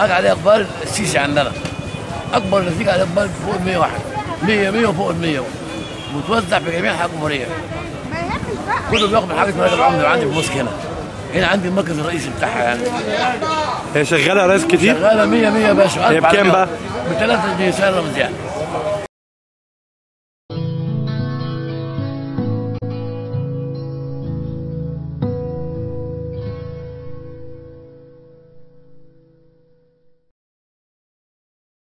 حاجه عليه اقبال السيسي عندنا اكبر نتيجه عليه اقبال فوق ال 100 واحد 100 100 وفوق ال 100 متوزع في جميع انحاء الجمهوريه كله بياخد من حاجه مركز العمده عندي في موسك هنا هنا عندي المركز الرئيسي بتاعها يعني هي شغاله يا ريس كتير شغاله 100 100 يا باشا هي بكام بقى؟ ب 3 جنيه سعر رمزي يعني